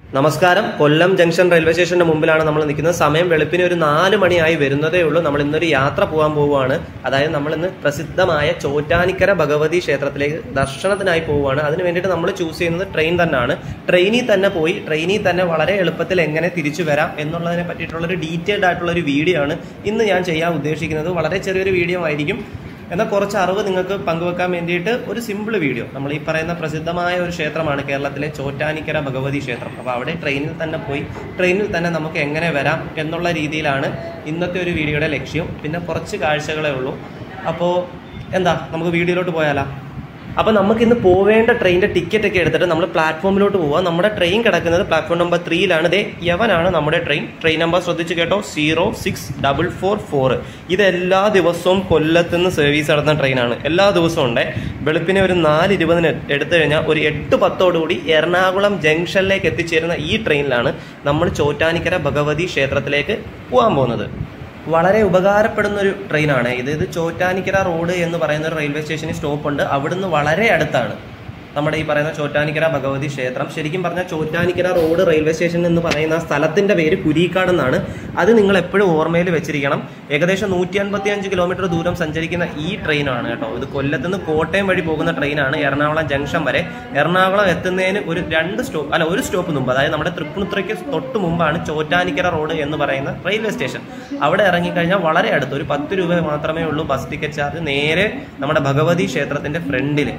നമസ്കാരം കൊല്ലം junction railway സ്റ്റേഷന്റെ മുമ്പിലാണ് നമ്മൾ നിൽക്കുന്നത് സമയം വെളുപ്പിന് ഒരു നാല് മണിയായി വരുന്നതേ ഉള്ളൂ നമ്മൾ ഇന്നൊരു യാത്ര പോകാൻ പോവുകയാണ് അതായത് നമ്മൾ ഇന്ന് പ്രസിദ്ധമായ ചോറ്റാനിക്കര ഭഗവതി ക്ഷേത്രത്തിലേക്ക് ദർശനത്തിനായി പോവുകയാണ് അതിന് വേണ്ടിയിട്ട് നമ്മൾ ചൂസ് ചെയ്യുന്നത് ട്രെയിൻ തന്നെയാണ് ട്രെയിനിൽ തന്നെ പോയി ട്രെയിനിൽ തന്നെ വളരെ എളുപ്പത്തിൽ എങ്ങനെ തിരിച്ചു വരാം എന്നുള്ളതിനെ പറ്റിയിട്ടുള്ള ഒരു ഡീറ്റെയിൽഡ് ആയിട്ടുള്ള ഒരു വീഡിയോ ആണ് ഇന്ന് ഞാൻ ചെയ്യാൻ ഉദ്ദേശിക്കുന്നത് വളരെ ചെറിയൊരു വീഡിയോ ആയിരിക്കും എന്നാൽ കുറച്ച് അറിവ് നിങ്ങൾക്ക് പങ്കുവെക്കാൻ വേണ്ടിയിട്ട് ഒരു സിമ്പിൾ വീഡിയോ നമ്മൾ ഈ പറയുന്ന പ്രസിദ്ധമായ ഒരു ക്ഷേത്രമാണ് കേരളത്തിലെ ചോറ്റാനിക്കര ഭഗവതി ക്ഷേത്രം അപ്പോൾ അവിടെ ട്രെയിനിൽ തന്നെ പോയി ട്രെയിനിൽ തന്നെ നമുക്ക് എങ്ങനെ വരാം എന്നുള്ള രീതിയിലാണ് ഇന്നത്തെ ഒരു വീഡിയോയുടെ ലക്ഷ്യം പിന്നെ കുറച്ച് കാഴ്ചകളേ ഉള്ളൂ അപ്പോൾ എന്താ നമുക്ക് വീഡിയോയിലോട്ട് പോയാലോ അപ്പോൾ നമുക്ക് ഇന്ന് പോവേണ്ട ട്രെയിനിന്റെ ടിക്കറ്റ് ഒക്കെ എടുത്തിട്ട് നമ്മൾ പ്ലാറ്റ്ഫോമിലോട്ട് പോവാം നമ്മുടെ ട്രെയിൻ കിടക്കുന്നത് പ്ലാറ്റ്ഫോം നമ്പർ ത്രീയിലാണ് ദേ യവനാണ് നമ്മുടെ ട്രെയിൻ ട്രെയിൻ നമ്പർ ശ്രദ്ധിച്ച് കേട്ടോ zero six double four four ഇത് എല്ലാ ദിവസവും കൊല്ലത്ത് നിന്ന് സർവീസ് നടത്തുന്ന ട്രെയിനാണ് എല്ലാ ദിവസവും ഉണ്ട് വെളുപ്പിനെ ഒരു നാല് ഇരുപതിന് എടുത്തു കഴിഞ്ഞാൽ ഒരു എട്ട് പത്തോടുകൂടി എറണാകുളം ജംഗ്ഷനിലേക്ക് എത്തിച്ചേരുന്ന ഈ ട്രെയിനിലാണ് നമ്മൾ ചോറ്റാനിക്കര ഭഗവതി ക്ഷേത്രത്തിലേക്ക് പോകാൻ പോകുന്നത് വളരെ ഉപകാരപ്പെടുന്ന ഒരു ട്രെയിനാണ് ഇത് ഇത് ചോറ്റാനിക്കര റോഡ് എന്ന് പറയുന്ന ഒരു റെയിൽവേ സ്റ്റേഷനിൽ സ്റ്റോപ്പ് ഉണ്ട് അവിടുന്ന് വളരെ അടുത്താണ് നമ്മുടെ ഈ പറയുന്ന ചോറ്റാനിക്കര ഭഗവതി ക്ഷേത്രം ശരിക്കും പറഞ്ഞാൽ ചോറ്റാനിക്കര റോഡ് റെയിൽവേ സ്റ്റേഷൻ എന്ന് പറയുന്ന ആ സ്ഥലത്തിന്റെ പേര് കുരീക്കാട് എന്നാണ് അത് നിങ്ങൾ എപ്പോഴും ഓർമ്മയിൽ വെച്ചിരിക്കണം ഏകദേശം നൂറ്റി അൻപത്തി അഞ്ച് കിലോമീറ്റർ ദൂരം സഞ്ചരിക്കുന്ന ഈ ട്രെയിനാണ് കേട്ടോ ഇത് കൊല്ലത്ത് നിന്ന് കോട്ടയം വഴി പോകുന്ന ട്രെയിനാണ് എറണാകുളം ജംഗ്ഷൻ വരെ എറണാകുളം എത്തുന്നതിന് ഒരു രണ്ട് സ്റ്റോപ്പ് അല്ല ഒരു സ്റ്റോപ്പ് മുമ്പ് അതായത് നമ്മുടെ തൃപ്പൂണിത്തുറയ്ക്ക് തൊട്ട് മുമ്പാണ് ചോറ്റാനിക്കര റോഡ് എന്ന് പറയുന്ന റെയിൽവേ സ്റ്റേഷൻ അവിടെ ഇറങ്ങിക്കഴിഞ്ഞാൽ വളരെ അടുത്ത് ഒരു പത്ത് രൂപ മാത്രമേ ഉള്ളൂ ബസ് ടിക്കറ്റ് ചാർജ് നേരെ നമ്മുടെ ഭഗവതി ക്ഷേത്രത്തിന്റെ ഫ്രണ്ടിൽ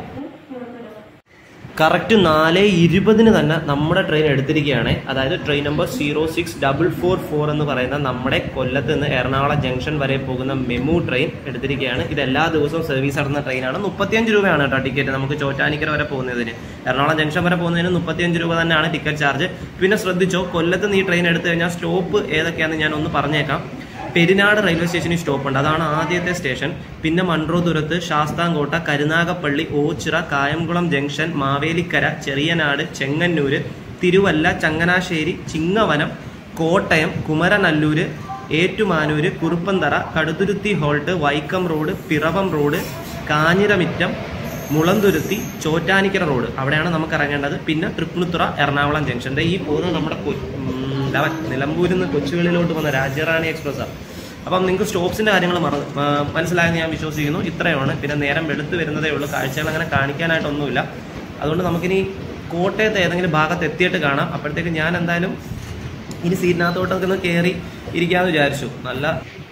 കറക്റ്റ് നാല് ഇരുപതിന് തന്നെ നമ്മുടെ ട്രെയിൻ എടുത്തിരിക്കുകയാണ് അതായത് train number zero six double four four എന്ന് പറയുന്ന നമ്മുടെ കൊല്ലത്ത് നിന്ന് എറണാകുളം ജംഗ്ഷൻ വരെ പോകുന്ന മെമു ട്രെയിൻ എടുത്തിരിക്കുകയാണ് ഇത് എല്ലാ ദിവസവും സർവീസ് നടത്തുന്ന ട്രെയിനാണ് മുപ്പത്തിയഞ്ച് രൂപയാണ് കേട്ടോ ടിക്കറ്റ് നമുക്ക് ചോറ്റാനിക്കര വരെ പോകുന്നതിന് എറണാകുളം ജംഗ്ഷൻ വരെ പോകുന്നതിന് മുപ്പത്തിയഞ്ച് രൂപ തന്നെയാണ് ടിക്കറ്റ് ചാർജ് പിന്നെ ശ്രദ്ധിച്ചോ കൊല്ലത്ത് നിന്ന് ഈ ട്രെയിൻ എടുത്തു കഴിഞ്ഞാൽ സ്റ്റോപ്പ് ഏതൊക്കെയാണെന്ന് ഞാൻ ഒന്ന് പറഞ്ഞേക്കാം പെരിനാട് റെയിൽവേ സ്റ്റേഷനിൽ സ്റ്റോപ്പ് ഉണ്ട് അതാണ് ആദ്യത്തെ സ്റ്റേഷൻ പിന്നെ Munroethuruthu Sasthamkotta Karunagappally Oachira Kayamkulam junction Mavelikara Cheriyanad Chengannur Thiruvalla Changanassery Chingavanam Kottayam Kumaranallur Ettumanoor Kuruppanthara Kaduthuruthy halt Vaikom road Piravom road Kanjiramittam Mulanthuruthy Chottanikkara road അവിടെയാണ് നമുക്ക് ഇറങ്ങേണ്ടത് പിന്നെ തൃപ്പൂണിത്തുറ എറണാകുളം ജംഗ്ഷൻ ദേ ഈ പോകുന്നത് നമ്മുടെ കൊ- ഉം, ലെവൻ നിലമ്പൂരിൽ നിന്ന് കൊച്ചുവേളിയിലോട്ട് വന്ന രാജ്യറാണി എക്സ്പ്രസ്സാണ് അപ്പം നിങ്ങൾക്ക് സ്റ്റോപ്സിന്റെ കാര്യങ്ങൾ മറന്ന് ആ, മനസ്സിലായെന്ന് ഞാൻ വിശ്വസിക്കുന്നു ഇത്രയാണ് പിന്നെ നേരം വെളുത്ത് വരുന്നതേ ഉള്ളൂ കാഴ്ചകൾ അങ്ങനെ കാണിക്കാനായിട്ടൊന്നുമില്ല അതുകൊണ്ട് നമുക്കിനി കോട്ടയത്ത് ഏതെങ്കിലും ഭാഗത്ത് എത്തിയിട്ട് കാണാം അപ്പോഴത്തേക്ക് ഞാൻ എന്തായാലും ഇനി സീറ്റിനകത്തോട്ടൊക്കെ ഒന്ന് കയറി ഇരിക്കാമെന്ന് വിചാരിച്ചു നല്ല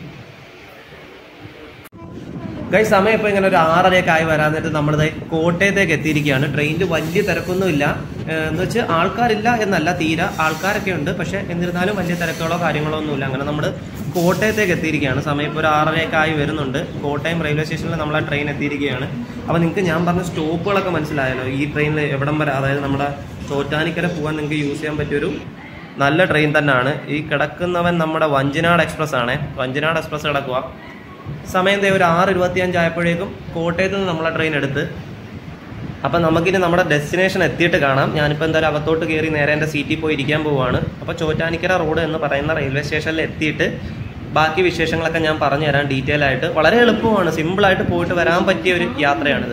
ഗൈ സമയം ഇപ്പോൾ ഇങ്ങനെ ഒരു ആറരയൊക്കെ ആയി വരാൻ നേരത്ത് നമ്മളിത് കോട്ടയത്തേക്ക് എത്തിയിരിക്കുകയാണ് ട്രെയിനിൽ വലിയ തിരക്കൊന്നുമില്ല ഏഹ് എന്ന് വെച്ച് ആൾക്കാരില്ല എന്നല്ല തീരെ ആൾക്കാരൊക്കെ ഉണ്ട് പക്ഷെ എന്നിരുന്നാലും വലിയ തിരക്കുകളോ കാര്യങ്ങളോ ഒന്നുമില്ല അങ്ങനെ നമ്മൾ കോട്ടയത്തേക്ക് എത്തിയിരിക്കുകയാണ് സമയം ഇപ്പോൾ ഒരു ആറരയൊക്കെ ആയി വരുന്നുണ്ട് കോട്ടയം റെയിൽവേ സ്റ്റേഷനിൽ നമ്മൾ ആ ട്രെയിൻ എത്തിയിരിക്കുകയാണ് അപ്പോൾ നിങ്ങൾക്ക് ഞാൻ പറഞ്ഞ സ്റ്റോപ്പുകളൊക്കെ മനസ്സിലായല്ലോ ഈ ട്രെയിനിൽ എവിടം വരെ അതായത് നമ്മുടെ ചോറ്റാനിക്കര പോകാൻ നിങ്ങൾക്ക് യൂസ് ചെയ്യാൻ പറ്റിയൊരു നല്ല ട്രെയിൻ തന്നെയാണ് ഈ കിടക്കുന്നവൻ നമ്മുടെ വഞ്ചിനാട് എക്സ്പ്രസ് ആണ് വഞ്ചിനാട് എക്സ്പ്രസ് കിടക്കുക സമയം ദേ ഒരു ആറ് ഇരുപത്തിയഞ്ച് ആയപ്പോഴേക്കും കോട്ടയത്ത് നിന്ന് നമ്മളെ ട്രെയിൻ എടുത്ത് അപ്പം നമുക്കിനി നമ്മുടെ ഡെസ്റ്റിനേഷൻ എത്തിയിട്ട് കാണാം ഞാനിപ്പോൾ എന്തായാലും അകത്തോട്ട് കയറി നേരെ എൻ്റെ സീറ്റിൽ പോയി ഇരിക്കാൻ പോവുകയാണ് അപ്പോൾ ചോറ്റാനിക്കര റോഡ് എന്ന് പറയുന്ന റെയിൽവേ സ്റ്റേഷനിൽ എത്തിയിട്ട് ബാക്കി വിശേഷങ്ങളൊക്കെ ഞാൻ പറഞ്ഞുതരാം ഡീറ്റെയിൽ ആയിട്ട് വളരെ എളുപ്പമാണ് സിമ്പിളായിട്ട് പോയിട്ട് വരാൻ പറ്റിയ ഒരു യാത്രയാണിത്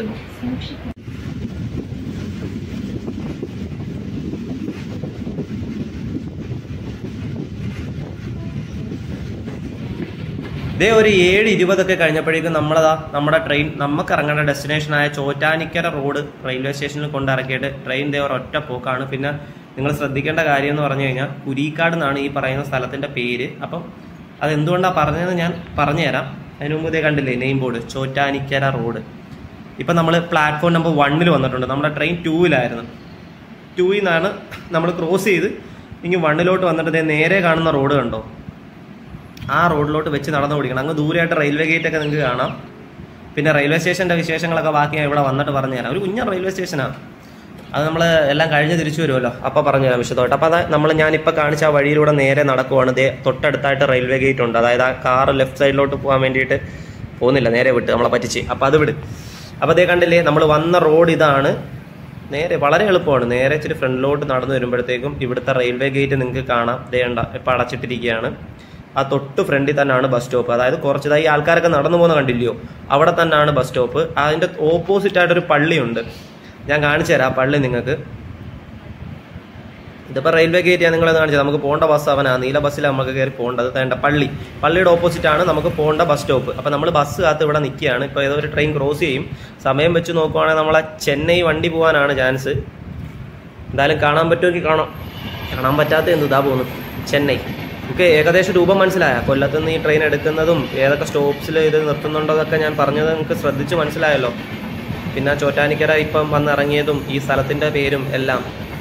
ഇതേ ഒരു ഏഴ് ഇരുപതൊക്കെ കഴിഞ്ഞപ്പോഴേക്കും നമ്മളതാ നമ്മുടെ ട്രെയിൻ നമുക്ക് ഇറങ്ങേണ്ട ഡെസ്റ്റിനേഷനായ ചോറ്റാനിക്കര റോഡ് റെയിൽവേ സ്റ്റേഷനിൽ കൊണ്ടിറക്കിയിട്ട് ട്രെയിൻ ദേ ഒരൊറ്റ പോക്കാണ് പിന്നെ നിങ്ങൾ ശ്രദ്ധിക്കേണ്ട കാര്യം എന്ന് പറഞ്ഞു കഴിഞ്ഞാൽ കുരീക്കാട് എന്നാണ് ഈ പറയുന്ന സ്ഥലത്തിന്റെ പേര് അപ്പം അത് എന്തുകൊണ്ടാണ് പറഞ്ഞതെന്ന് ഞാൻ പറഞ്ഞുതരാം അതിന് മുമ്പ് ഇതേ കണ്ടില്ലേ നെയിം ബോർഡ് ചോറ്റാനിക്കര റോഡ് ഇപ്പം നമ്മൾ പ്ലാറ്റ്ഫോം നമ്പർ വണ്ണിൽ വന്നിട്ടുണ്ട് നമ്മുടെ ട്രെയിൻ ടൂവിലായിരുന്നു ടൂയിൽ നിന്നാണ് നമ്മൾ ക്രോസ് ചെയ്ത് ഇനി വണ്ണിലോട്ട് വന്നിട്ട് ദേ നേരെ കാണുന്ന റോഡ് കണ്ടോ ആ റോഡിലോട്ട് വെച്ച് നടന്നു പിടിക്കണം അങ്ങ് ദൂരെയായിട്ട് റെയിൽവേ ഗേറ്റ് ഒക്കെ നിങ്ങൾക്ക് കാണാം പിന്നെ റെയിൽവേ സ്റ്റേഷന്റെ വിശേഷങ്ങളൊക്കെ ബാക്കി ഞാൻ ഇവിടെ വന്നിട്ട് പറഞ്ഞുതരാം ഒരു കുഞ്ഞ റെയിൽവേ സ്റ്റേഷനാണ് അത് നമ്മൾ എല്ലാം കഴിഞ്ഞ് തിരിച്ചു വരുമല്ലോ അപ്പോൾ പറഞ്ഞുതരാം വിശദമായിട്ട് അപ്പോൾ അത് നമ്മൾ ഞാനിപ്പോൾ കാണിച്ച ആ വഴിയിലൂടെ നേരെ നടക്കുവാണ് ദേ തൊട്ടടുത്തായിട്ട് റെയിൽവേ ഗേറ്റ് ഉണ്ട് അതായത് ആ കാർ ലെഫ്റ്റ് സൈഡിലോട്ട് പോകാൻ വേണ്ടിയിട്ട് പോകുന്നില്ല നേരെ വിട്ട് നമ്മളെ പറ്റിച്ച് അപ്പോൾ അത് വിട് അപ്പോൾ അതേ കണ്ടില്ലേ നമ്മൾ വന്ന റോഡ് ഇതാണ് നേരെ വളരെ എളുപ്പമാണ് നേരെ ഇച്ചിരി ഫ്രണ്ടിലോട്ട് നടന്നു വരുമ്പോഴത്തേക്കും ഇവിടുത്തെ റെയിൽവേ ഗേറ്റ് നിങ്ങൾക്ക് കാണാം ദേണ്ട ഇപ്പം അടച്ചിട്ടിരിക്കുകയാണ് ആ തൊട്ട് ഫ്രണ്ടിൽ തന്നെയാണ് ബസ് സ്റ്റോപ്പ് അതായത് കുറച്ചതായി ആൾക്കാരൊക്കെ നടന്നു പോകുന്ന കണ്ടില്ലയോ അവിടെ തന്നെയാണ് ബസ് സ്റ്റോപ്പ് അതിൻ്റെ ഓപ്പോസിറ്റ് ആയിട്ടൊരു പള്ളിയുണ്ട് ഞാൻ കാണിച്ചു തരാം ആ പള്ളി നിങ്ങൾക്ക് ഇതിപ്പോൾ റെയിൽവേ ഗേറ്റ് ഞാൻ നിങ്ങളെ കാണിച്ചത് നമുക്ക് പോകേണ്ട ബസ് അവനാ നീല ബസ്സിലാണ് നമുക്ക് കയറി പോകേണ്ടത് തേണ്ട പള്ളി പള്ളിയുടെ ഓപ്പോസിറ്റ് ആണ് നമുക്ക് പോകേണ്ട ബസ് സ്റ്റോപ്പ് അപ്പോൾ നമ്മൾ ബസ് കാത്ത് ഇവിടെ നിൽക്കുകയാണ് ഇപ്പോൾ ഏതോ ഒരു ട്രെയിൻ ക്രോസ് ചെയ്യും സമയം വെച്ച് നോക്കുവാണെങ്കിൽ നമ്മളെ ചെന്നൈ വണ്ടി പോകാനാണ് ചാൻസ് എന്തായാലും കാണാൻ പറ്റുമെങ്കിൽ കാണാം കാണാൻ പറ്റാത്ത എന്ത് ഇതാ പോകുന്നു ചെന്നൈ നമുക്ക് ഏകദേശം രൂപം മനസ്സിലായ കൊല്ലത്ത് നിന്ന് ഈ ട്രെയിൻ എടുക്കുന്നതും ഏതൊക്കെ സ്റ്റോപ്സിൽ ഇത് നിർത്തുന്നുണ്ടോ എന്നൊക്കെ ഞാൻ പറഞ്ഞത് നിങ്ങൾക്ക് ശ്രദ്ധിച്ച് മനസ്സിലായല്ലോ പിന്നെ ചോറ്റാനിക്കര ഇപ്പം വന്നിറങ്ങിയതും ഈ സ്ഥലത്തിൻ്റെ പേരും എല്ലാം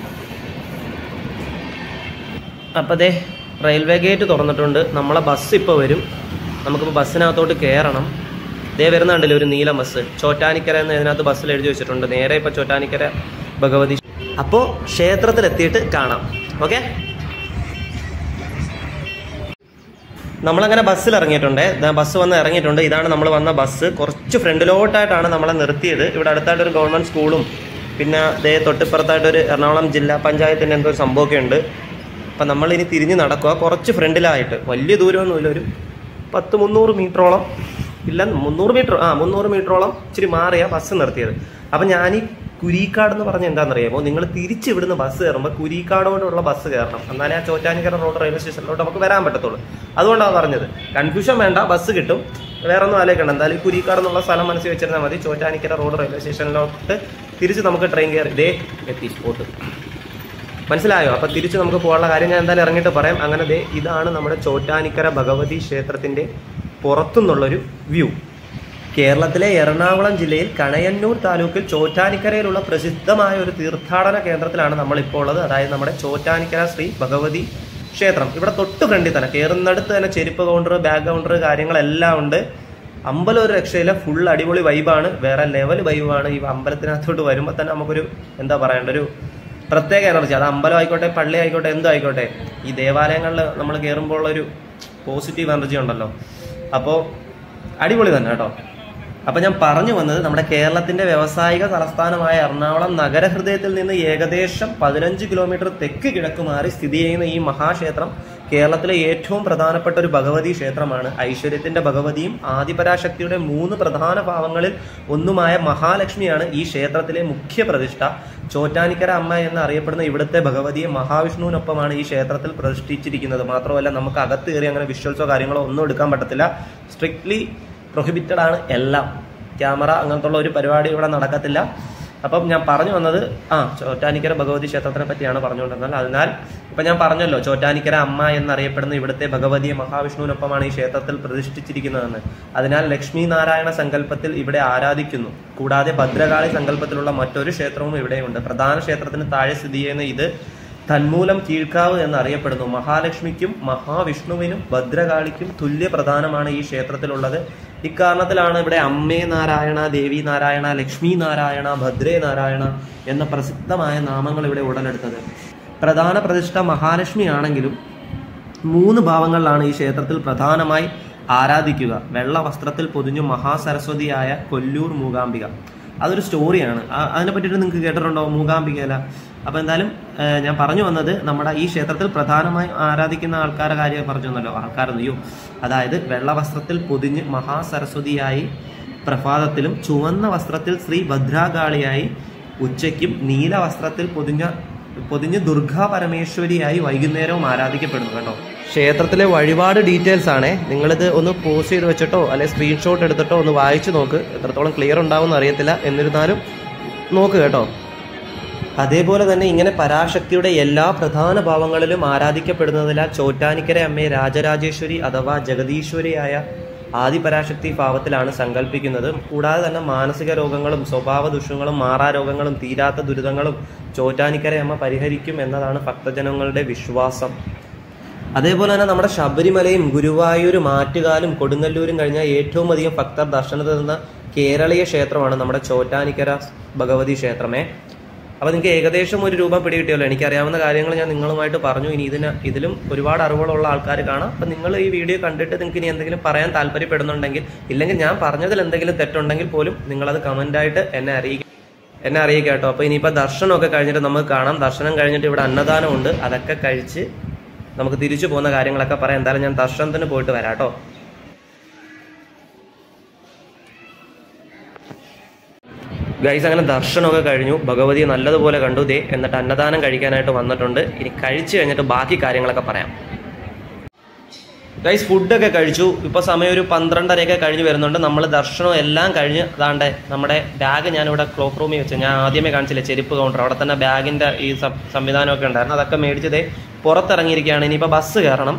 അപ്പോൾ ദേ റെയിൽവേ ഗേറ്റ് തുറന്നിട്ടുണ്ട് നമ്മളെ ബസ് ഇപ്പോൾ വരും നമുക്കിപ്പോൾ ബസ്സിനകത്തോട്ട് കയറണം ദേ വരുന്നുണ്ടല്ലോ ഒരു നീല ബസ് ചോറ്റാനിക്കര എന്ന് ഇതിനകത്ത് ബസ്സിൽ എഴുതി വെച്ചിട്ടുണ്ട് നേരെ ഇപ്പോൾ ചോറ്റാനിക്കര ഭഗവതി അപ്പോൾ ക്ഷേത്രത്തിലെത്തിയിട്ട് കാണാം ഓക്കെ നമ്മളങ്ങനെ ബസ്സിൽ ഇറങ്ങിയിട്ടുണ്ട് ദാ ബസ് വന്ന് ഇറങ്ങിയിട്ടുണ്ട് ഇതാണ് നമ്മൾ വന്ന ബസ് കുറച്ച് ഫ്രണ്ടിലോട്ടായിട്ടാണ് നമ്മളെ നിർത്തിയത് ഇവിടെ അടുത്തായിട്ട് ഒരു ഗവൺമെൻറ് സ്കൂളും പിന്നെ ദേ തൊട്ടിപ്പുറത്തായിട്ട് ഒരു എറണാകുളം ജില്ലാ പഞ്ചായത്തിൻ്റെ എന്തോ ഒരു സംഭവമൊക്കെ ഉണ്ട് അപ്പം നമ്മൾ ഇനി തിരിഞ്ഞ് നടക്കുക കുറച്ച് ഫ്രണ്ടിലായിട്ട് വലിയ ദൂരമൊന്നുമില്ല ഒരു പത്ത് മുന്നൂറ് മീറ്ററോളം ഇല്ല മുന്നൂറ് മീറ്റർ ആ മുന്നൂറ് മീറ്ററോളം ഇച്ചിരി മാറിയ ബസ് നിർത്തിയത് അപ്പം ഞാൻ ഈ കുരീക്കാട് എന്ന് പറഞ്ഞ എന്താണെന്നറിയാമോ നിങ്ങൾ തിരിച്ച് ഇവിടുന്ന് ബസ് കയറുമ്പോൾ കുരീക്കാടോടുള്ള ബസ് കയറണം എന്നാലേ ആ ചോറ്റാനിക്കര റോഡ് റെയിൽവേ സ്റ്റേഷനിലോട്ട് നമുക്ക് വരാൻ പറ്റത്തുള്ളൂ അതുകൊണ്ടാണ് പറഞ്ഞത് കൺഫ്യൂഷൻ വേണ്ട ബസ് കിട്ടും വേറെ ഒന്നും ആലോചിക്കണ്ട എന്തായാലും ഈ കുരീക്കാട് എന്നുള്ള സ്ഥലം മനസ്സിൽ വെച്ചിരുന്നാൽ മതി ചോറ്റാനിക്കര റോഡ് റെയിൽവേ സ്റ്റേഷനിലോട്ട് തിരിച്ച് നമുക്ക് ട്രെയിൻ കയറി ദേ എത്തി സ്പോട്ട് മനസ്സിലായോ അപ്പൊ തിരിച്ച് നമുക്ക് പോകാനുള്ള കാര്യം ഞാൻ എന്തായാലും ഇറങ്ങിയിട്ട് പറയാം അങ്ങനെ ദേ ഇതാണ് നമ്മുടെ ചോറ്റാനിക്കര ഭഗവതി ക്ഷേത്രത്തിന്റെ പുറത്തുനിന്നുള്ളൊരു വ്യൂ കേരളത്തിലെ എറണാകുളം ജില്ലയിൽ കണയന്നൂർ താലൂക്കിൽ ചോറ്റാനിക്കരയിലുള്ള പ്രസിദ്ധമായ ഒരു തീർത്ഥാടന കേന്ദ്രത്തിലാണ് നമ്മൾ ഇപ്പോൾ ഉള്ളത് അതായത് നമ്മുടെ ചോറ്റാനിക്കര ശ്രീ ഭഗവതി ക്ഷേത്രം ഇവിടെ തൊട്ട് ഫ്രണ്ടിൽ തന്നെ കയറുന്നിടത്ത് തന്നെ ചെരുപ്പ് കൗണ്ടർ ബാഗ് കൗണ്ടർ കാര്യങ്ങളെല്ലാം ഉണ്ട് അമ്പലം ഒരു രക്ഷയില്ല ഫുൾ അടിപൊളി വൈബാണ് വേറെ ലെവൽ വൈബാണ് ഈ അമ്പലത്തിനകത്തോട്ട് വരുമ്പോൾ തന്നെ നമുക്കൊരു എന്താ പറയണ്ട ഒരു പ്രത്യേക എനർജി അത് അമ്പലം ആയിക്കോട്ടെ പള്ളി ആയിക്കോട്ടെ എന്തോ ആയിക്കോട്ടെ ഈ ദേവാലയങ്ങളിൽ നമ്മൾ കയറുമ്പോൾ ഉള്ള ഒരു പോസിറ്റീവ് എനർജി ഉണ്ടല്ലോ അപ്പോൾ അടിപൊളി തന്നെ കേട്ടോ അപ്പൊ ഞാൻ പറഞ്ഞു വന്നത് നമ്മുടെ കേരളത്തിന്റെ വ്യാവസായിക തലസ്ഥാനമായ എറണാകുളം നഗരഹൃദയത്തിൽ നിന്ന് ഏകദേശം പതിനഞ്ച് കിലോമീറ്റർ തെക്ക് കിഴക്ക് മാറി സ്ഥിതി ചെയ്യുന്ന ഈ മഹാക്ഷേത്രം കേരളത്തിലെ ഏറ്റവും പ്രധാനപ്പെട്ട ഒരു ഭഗവതി ക്ഷേത്രമാണ് ഐശ്വര്യത്തിന്റെ ഭഗവതിയും ആദിപരാശക്തിയുടെ മൂന്ന് പ്രധാന ഭാവങ്ങളിൽ ഒന്നുമായ മഹാലക്ഷ്മിയാണ് ഈ ക്ഷേത്രത്തിലെ മുഖ്യ പ്രതിഷ്ഠ ചോറ്റാനിക്കര അമ്മ എന്ന് അറിയപ്പെടുന്ന ഇവിടുത്തെ ഭഗവതിയെ മഹാവിഷ്ണുവിനൊപ്പമാണ് ഈ ക്ഷേത്രത്തിൽ പ്രതിഷ്ഠിച്ചിരിക്കുന്നത് മാത്രമല്ല നമുക്ക് അകത്ത് കയറി അങ്ങനെ വിഷ്വൽസോ കാര്യങ്ങളോ ഒന്നും എടുക്കാൻ പറ്റത്തില്ല സ്ട്രിക്ട്ലി പ്രൊഹിബിറ്റഡ് ആണ് എല്ലാം ക്യാമറ അങ്ങനത്തെ ഉള്ള ഒരു പരിപാടി ഇവിടെ നടക്കത്തില്ല അപ്പം ഞാൻ പറഞ്ഞു വന്നത് ആ ചോറ്റാനിക്കര ഭഗവതി ക്ഷേത്രത്തിനെ പറ്റിയാണ് പറഞ്ഞുകൊണ്ടിരുന്നത് അതിനാൽ ഇപ്പം ഞാൻ പറഞ്ഞല്ലോ ചോറ്റാനിക്കര അമ്മ എന്നറിയപ്പെടുന്ന ഇവിടുത്തെ ഭഗവതിയെ മഹാവിഷ്ണുവിനൊപ്പമാണ് ഈ ക്ഷേത്രത്തിൽ പ്രതിഷ്ഠിച്ചിരിക്കുന്നതെന്ന് അതിനാൽ ലക്ഷ്മി നാരായണ സങ്കല്പത്തിൽ ഇവിടെ ആരാധിക്കുന്നു കൂടാതെ ഭദ്രകാളി സങ്കല്പത്തിലുള്ള മറ്റൊരു ക്ഷേത്രവും ഇവിടെയുണ്ട് പ്രധാന ക്ഷേത്രത്തിന് താഴെ സ്ഥിതി ചെയ്യുന്ന ഇത് തന്മൂലം കീഴ്ക്കാവ് എന്നറിയപ്പെടുന്നു മഹാലക്ഷ്മിക്കും മഹാവിഷ്ണുവിനും ഭദ്രകാളിക്കും തുല്യ പ്രധാനമാണ് ഈ ക്ഷേത്രത്തിലുള്ളത് ഇക്കാരണത്തിലാണ് ഇവിടെ അമ്മേ നാരായണ ദേവി നാരായണ ലക്ഷ്മി നാരായണ ഭദ്രേ നാരായണ എന്ന പ്രസിദ്ധമായ നാമങ്ങൾ ഇവിടെ ഉടലെടുത്തത് പ്രധാന പ്രതിഷ്ഠ മഹാലക്ഷ്മി ആണെങ്കിലും മൂന്ന് ഭാവങ്ങളിലാണ് ഈ ക്ഷേത്രത്തിൽ പ്രധാനമായി ആരാധിക്കുക വെള്ള വസ്ത്രത്തിൽ പൊതിഞ്ഞു മഹാസരസ്വതിയായ കൊല്ലൂർ മൂകാംബിക അതൊരു സ്റ്റോറിയാണ് ആ- അതിനെ പറ്റിയിട്ട് നിങ്ങൾക്ക് കേട്ടിട്ടുണ്ടോ മൂകാംബികയില അപ്പൊ എന്തായാലും ഏഹ്, ഞാൻ പറഞ്ഞു വന്നത് നമ്മുടെ ഈ ക്ഷേത്രത്തിൽ പ്രധാനമായി ആരാധിക്കുന്ന ആൾക്കാരുടെ കാര്യം പറഞ്ഞു തന്നല്ലോ ആൾക്കാരെന്നയോ അതായത് വെള്ള വസ്ത്രത്തിൽ പൊതിഞ്ഞ് മഹാസരസ്വതിയായി പ്രഭാതത്തിലും ചുവന്ന വസ്ത്രത്തിൽ ശ്രീ ഭദ്രാകാളിയായി ഉച്ചയ്ക്കും നീല വസ്ത്രത്തിൽ പൊതിഞ്ഞ പൊതിഞ്ഞ് ദുർഗാ പരമേശ്വരിയായി വൈകുന്നേരവും ആരാധിക്കപ്പെടുന്നു കേട്ടോ ക്ഷേത്രത്തിലെ വഴിപാട് ഡീറ്റെയിൽസ് ആണേ നിങ്ങളിത് ഒന്ന് പോസ്റ്റ് ചെയ്ത് വെച്ചിട്ടോ അല്ലെ സ്ക്രീൻഷോട്ട് എടുത്തിട്ടോ ഒന്ന് വായിച്ചു നോക്ക് എത്രത്തോളം ക്ലിയർ ഉണ്ടാവും അറിയത്തില്ല എന്നിരുന്നാലും നോക്ക് കേട്ടോ അതേപോലെ തന്നെ ഇങ്ങനെ പരാശക്തിയുടെ എല്ലാ പ്രധാന ഭാവങ്ങളിലും ആരാധിക്കപ്പെടുന്നതിനാൽ ചോറ്റാനിക്കര അമ്മയെ രാജരാജേശ്വരി അഥവാ ജഗദീശ്വരിയായ ആദിപരാശക്തി ഭാവത്തിലാണ് സങ്കല്പിക്കുന്നത് കൂടാതെ തന്നെ മാനസിക രോഗങ്ങളും സ്വഭാവ ദുഷ്യങ്ങളും മാറാരോഗങ്ങളും തീരാത്ത ദുരിതങ്ങളും ചോറ്റാനിക്കര അമ്മ പരിഹരിക്കും എന്നതാണ് ഭക്തജനങ്ങളുടെ വിശ്വാസം അതേപോലെ തന്നെ നമ്മുടെ ശബരിമലയും ഗുരുവായൂരും ആറ്റുകാലും കൊടുങ്ങല്ലൂരും കഴിഞ്ഞ ഏറ്റവും അധികം ഭക്തർ ദർശനത്തിനെത്തുന്ന കേരളീയ ക്ഷേത്രമാണ് നമ്മുടെ ചോറ്റാനിക്കര ഭഗവതി ക്ഷേത്രമേ അപ്പൊ നിങ്ങൾക്ക് ഏകദേശം ഒരു രൂപം പിടികിട്ടിയല്ലോ എനിക്കറിയാവുന്ന കാര്യങ്ങൾ ഞാൻ നിങ്ങളുമായിട്ട് പറഞ്ഞു ഇനി ഇതിന് ഇതിലും ഒരുപാട് അറിവുകളുള്ള ആൾക്കാർ കാണാം അപ്പൊ നിങ്ങൾ ഈ വീഡിയോ കണ്ടിട്ട് നിങ്ങൾക്ക് ഇനി എന്തെങ്കിലും പറയാൻ താല്പര്യപ്പെടുന്നുണ്ടെങ്കിൽ ഇല്ലെങ്കിൽ ഞാൻ പറഞ്ഞതിൽ എന്തെങ്കിലും തെറ്റുണ്ടെങ്കിൽ പോലും നിങ്ങളത് കമന്റായിട്ട് എന്നെ അറിയിക്കുക എന്നെ അറിയിക്കുക കേട്ടോ അപ്പൊ ഇനിയിപ്പോ ദർശനമൊക്കെ കഴിഞ്ഞിട്ട് നമുക്ക് കാണാം ദർശനം കഴിഞ്ഞിട്ട് ഇവിടെ അന്നദാനമുണ്ട് അതൊക്കെ കഴിച്ച് നമുക്ക് തിരിച്ചു പോകുന്ന കാര്യങ്ങളൊക്കെ പറയാം എന്തായാലും ഞാൻ ദർശനത്തിന് പോയിട്ട് വരാം കേട്ടോ ഗൈസ് അങ്ങനെ ദർശനമൊക്കെ കഴിഞ്ഞു ഭഗവതിയെ നല്ലതുപോലെ കണ്ടു ദേ എന്നിട്ട് അന്നദാനം കഴിക്കാനായിട്ട് വന്നിട്ടുണ്ട് ഇനി കഴിച്ചു കഴിഞ്ഞിട്ട് ബാക്കി കാര്യങ്ങളൊക്കെ പറയാം ഗൈസ് ഫുഡൊക്കെ കഴിച്ചു ഇപ്പോൾ സമയം ഒരു പന്ത്രണ്ടരയൊക്കെ കഴിഞ്ഞ് വരുന്നുണ്ട് നമ്മൾ ദർശനം എല്ലാം കഴിഞ്ഞ് അതാണ്ട് നമ്മുടെ ബാഗ് ഞാനിവിടെ ക്ലോക്ക് റൂമിൽ വെച്ച് ഞാൻ ആദ്യമേ കാണിച്ചില്ല ചെരുപ്പ് കൗണ്ടർ അവിടെ തന്നെ ബാഗിൻ്റെ ഈ സം- സംവിധാനമൊക്കെ ഉണ്ടായിരുന്നു അതൊക്കെ മേടിച്ചതേ പുറത്തിറങ്ങിയിരിക്കുകയാണ് ഇനിയിപ്പോൾ ബസ് കയറണം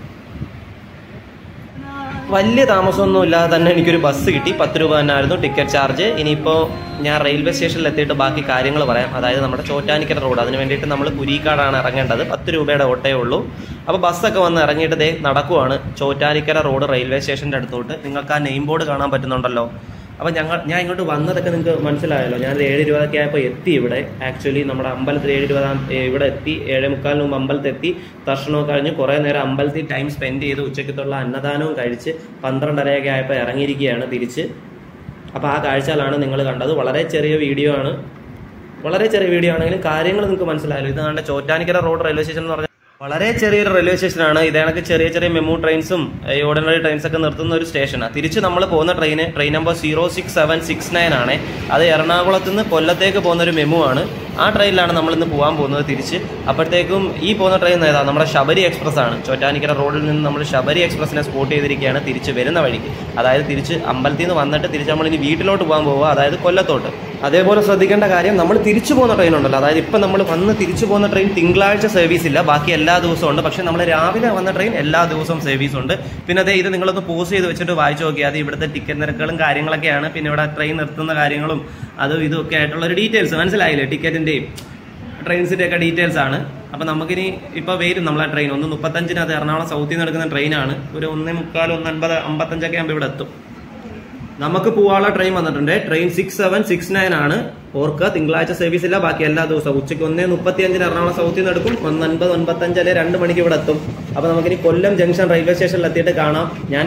വലിയ താമസമൊന്നും ഇല്ലാതെ തന്നെ എനിക്കൊരു ബസ് കിട്ടി പത്ത് രൂപ തന്നെ ആയിരുന്നു ടിക്കറ്റ് ചാർജ് ഇനിയിപ്പോൾ ഞാൻ റെയിൽവേ സ്റ്റേഷനിൽ എത്തിയിട്ട് ബാക്കി കാര്യങ്ങൾ പറയാം അതായത് നമ്മുടെ ചോറ്റാനിക്കര റോഡ് അതിന് വേണ്ടിയിട്ട് നമ്മൾ കുരിക്കാടാണ് ഇറങ്ങേണ്ടത് പത്ത് രൂപയുടെ ഓട്ടേ ഉള്ളൂ അപ്പോൾ ബസ്സൊക്കെ വന്ന് ഇറങ്ങിയിട്ട് ദേ നടക്കുവാണ് ചോറ്റാനിക്കര റോഡ് റെയിൽവേ സ്റ്റേഷൻ്റെ അടുത്തോട്ട് നിങ്ങൾക്ക് ആ നെയിം ബോർഡ് കാണാൻ പറ്റുന്നുണ്ടല്ലോ അപ്പോൾ ഞങ്ങൾ ഞാൻ ഇങ്ങോട്ട് വന്നതൊക്കെ നിങ്ങൾക്ക് മനസ്സിലായല്ലോ ഞാൻ ഏഴ് ഇരുപതൊക്കെ ആയപ്പോൾ എത്തി ഇവിടെ ആക്ച്വലി നമ്മുടെ അമ്പലത്തിൽ ഏഴ് ഇരുപത് ഇവിടെ എത്തി ഏഴ് മുക്കാലിന് മുമ്പ് അമ്പലത്തിൽ എത്തി ദർശനമൊക്കെ കഴിഞ്ഞ് കുറേ നേരം അമ്പലത്തിൽ ടൈം സ്പെൻഡ് ചെയ്ത് ഉച്ചയ്ക്കത്തുള്ള അന്നദാനവും കഴിച്ച് പന്ത്രണ്ടരയൊക്കെ ആയപ്പോൾ ഇറങ്ങിയിരിക്കുകയാണ് തിരിച്ച് അപ്പോൾ ആ കാഴ്ചകളാണ് നിങ്ങൾ കണ്ടത് വളരെ ചെറിയ വീഡിയോ ആണ് വളരെ ചെറിയ വീഡിയോ ആണെങ്കിലും കാര്യങ്ങൾ നിങ്ങൾക്ക് മനസ്സിലായല്ലോ ഇത് കണ്ട ചോറ്റാനിക്കര റോഡ് റെയിൽവേ സ്റ്റേഷൻ എന്ന് പറഞ്ഞാൽ വളരെ ചെറിയൊരു റെയിൽവേ സ്റ്റേഷനാണ് ഇത് കണക്ക് ചെറിയ ചെറിയ മെമു ട്രെയിൻസും ഈ ഓർഡിനറി ട്രെയിൻസ് ഒക്കെ നിർത്തുന്ന ഒരു സ്റ്റേഷനാണ് തിരിച്ച് നമ്മൾ പോകുന്ന ട്രെയിന് train number zero six seven six nine ആണ് അത് എറണാകുളത്ത് നിന്ന് കൊല്ലത്തേക്ക് പോകുന്ന ഒരു മെമു ആണ് ആ ട്രെയിനിലാണ് നമ്മൾ ഇന്ന് പോകാൻ പോകുന്നത് തിരിച്ച് അപ്പോഴത്തേക്കും ഈ പോകുന്ന ട്രെയിൻ ഏതാ നമ്മുടെ ശബരി എക്സ്പ്രസ് ആണ് ചോറ്റാനിക്കര റോഡിൽ നിന്ന് നമ്മൾ ശബരി എക്സ്പ്രസിനെ സ്പോട്ട് ചെയ്തിരിക്കുകയാണ് തിരിച്ച് വരുന്ന വഴിക്ക് അതായത് തിരിച്ച് അമ്പലത്തിൽ നിന്ന് വന്നിട്ട് തിരിച്ച് നമ്മൾ ഇനി വീട്ടിലോട്ട് പോകാൻ പോവുക അതായത് കൊല്ലത്തോട്ട് അതേപോലെ ശ്രദ്ധിക്കേണ്ട കാര്യം നമ്മൾ തിരിച്ചു പോകുന്ന ട്രെയിൻ ഉണ്ടല്ലോ അതായത് ഇപ്പം നമ്മൾ വന്ന് തിരിച്ചു പോകുന്ന ട്രെയിൻ തിങ്കളാഴ്ച സർവീസ് ഇല്ല ബാക്കി എല്ലാ ദിവസവും ഉണ്ട് പക്ഷേ നമ്മൾ രാവിലെ വന്ന ട്രെയിൻ എല്ലാ ദിവസവും സർവീസ് ഉണ്ട് പിന്നെ അതേ ഇത് നിങ്ങളൊന്ന് പോസ് ചെയ്ത് വെച്ചിട്ട് വായിച്ചു നോക്കിയാൽ അത് ഇവിടുത്തെ ടിക്കറ്റ് നിരക്കുകളും കാര്യങ്ങളൊക്കെയാണ് പിന്നെ ഇവിടെ ട്രെയിൻ നിർത്തുന്ന കാര്യങ്ങളും അതും ഇതും ഒക്കെ ആയിട്ടുള്ള ഒരു ഡീറ്റെയിൽസ് മനസ്സിലായില്ലേ ടിക്കറ്റിൻ്റെയും ട്രെയിൻസിൻ്റെ ഒക്കെ ഡീറ്റെയിൽസ് ആണ് അപ്പം നമുക്കിനി ഇപ്പോൾ വരും നമ്മളെ ട്രെയിൻ ഒന്ന് മുപ്പത്തഞ്ചിന് അത് എറണാകുളം സൗത്തിൽ നിന്ന് എടുക്കുന്ന ട്രെയിനാണ് ഒരു ഒന്നേ മുക്കാൽ ഒന്ന് അൻപത് അമ്പത്തഞ്ചൊക്കെ ആകുമ്പോൾ ഇവിടെ എത്തും നമുക്ക് പോവാനുള്ള ട്രെയിൻ വന്നിട്ടുണ്ട് train six seven six nine ആണ് ഓർക്കുക തിങ്കളാഴ്ച സർവീസ് ഇല്ല ബാക്കി എല്ലാ ദിവസവും ഉച്ചയ്ക്ക് ഒന്നേ മുപ്പത്തി അഞ്ചിന് എറണാകുളം സൗത്തിൽ നിന്ന് എടുക്കും ഒന്ന് അൻപത് ഒൻപത്തഞ്ച് അല്ലെ രണ്ട് മണിക്ക് ഇവിടെ എത്തും അപ്പൊ നമുക്കിനി കൊല്ലം ജംഗ്ഷൻ റെയിൽവേ സ്റ്റേഷനിൽ എത്തിയിട്ട് കാണാം ഞാൻ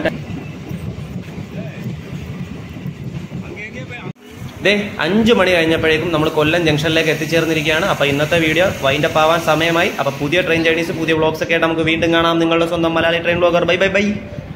ദേ അഞ്ച് മണി കഴിഞ്ഞപ്പോഴേക്കും നമ്മൾ കൊല്ലം ജംഗ്ഷനിലേക്ക് എത്തിച്ചേർന്നിരിക്കുകയാണ് അപ്പോൾ ഇന്നത്തെ വീഡിയോ വൈൻഡപ്പ് ആവാൻ സമയമായി അപ്പോൾ പുതിയ ട്രെയിൻ ജേണീസ് പുതിയ വ്ളോഗ്സ് ഒക്കെ ആയിട്ട് നമുക്ക് വീണ്ടും കാണാം നിങ്ങളുടെ സ്വന്തം Malayali train blogger bye bye by